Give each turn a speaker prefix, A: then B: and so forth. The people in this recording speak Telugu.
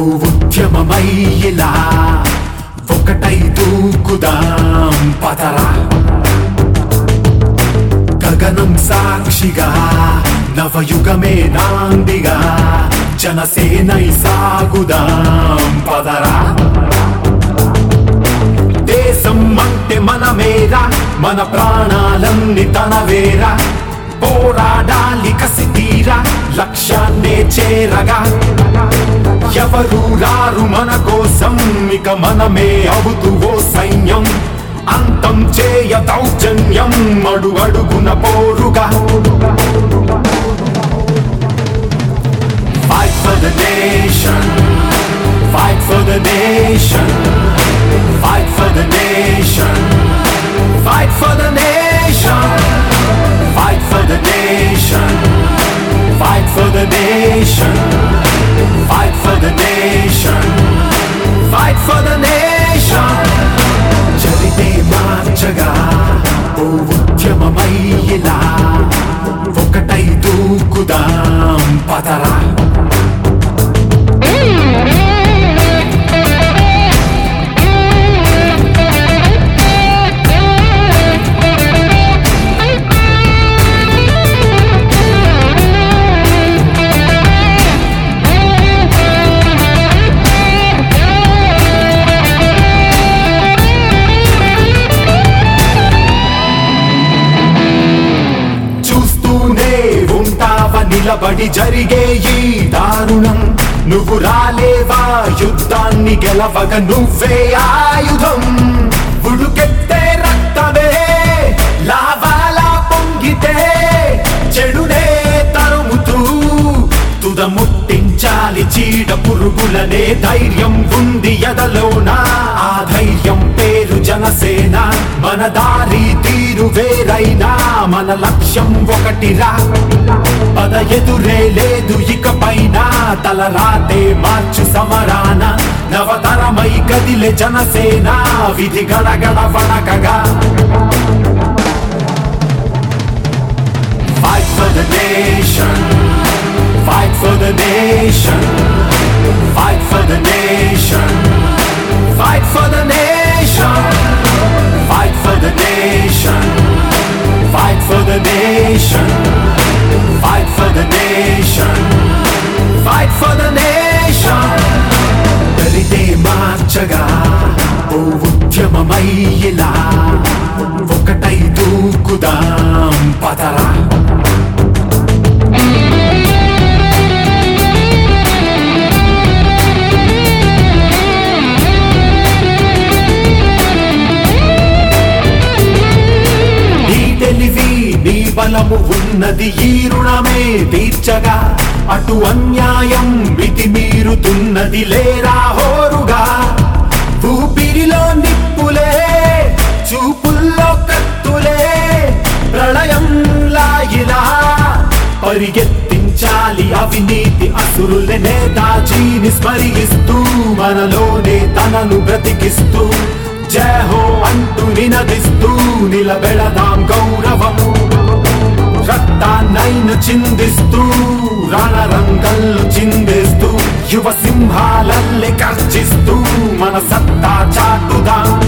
A: ఓ ఉద్యమమై ఇలా ఒకటై దూకుదాం పదరా గగనం సాక్షిగా నవయుగమే నాందిగా జనసేనై సాగుదాం పదరా దేశం అంటే మనమేరా మన ప్రాణాలన్నీ తనవేరా పోరాడాలి కసి తీరా లక్ష్యాన్నే చేరగా ఎవరు రారు మన కోసం ఇక మనమే అవుతూ ఓ సైన్యం అంతం చేయ దౌర్జన్యం అడుగడుగున పోరుగా Fight for the nation Fight for the nation Fight for the nation Fight for the nation Fight for the nation Fight for the nation Fight for the nation Fight for the nation చరితే మార్చగా ఓ ఉద్యమమై ఇలా ఒకటై దూకుదాం పదరా చూస్తూనే ఉంటావ నిలబడి జరిగే ఈ దారుణం నువ్వు రాలేవా యుద్ధాన్ని గెలవగ నువ్వే ఆయుధం ఉడుకెత్తే రక్తమే లావాలా పొంగితే చెడునే తరుముతూ తుదముట్టించాలి చీడ పురుగులనే ధైర్యం ఉంది ఎదలోన ఆ ధైర్యం పేరు జనసేన మన దారి తీరు వేరైనా మన లక్ష్యం ఒకటిరా పద ఎదురే లేదు ఇక పైన తల రాతే మార్చు సమరాన నవతరమై కదిలే జనసేన విధి గడగడ వణకగా Fight for the nation Fight for the nation Fight for the nation Fight for the nation Fight for the nation Fight for the nation Fight for the nation Fight for the nation దరితే మార్చగా ఓ ఉద్యమమై ఇలా ఒకటై దూకుదాం పదరా నీ తెలివి నీ బలము ఉన్నది ఈ రుణమే తీర్చగా అటు అన్యాయం మితి మీరుతున్నది లేరా హోరుగా ఊపిరిలో నిప్పులే చూపుల్లో కత్తులే ప్రళయం లాగిలా పరిగెత్తించాలి అవినీతి అసురుల నేతాజీని స్మరిస్తూ మనలోనే తనను బ్రతికిస్తూ జయ హో అంటూ నినదిస్తూ నిలబెడదాం గౌరవము రక్తాన్నైన చిందిస్తూ రణరంగంలో చిందిస్తూ యువ సింహాలల్లే గర్జిస్తూ మన సత్తా చాటుదాం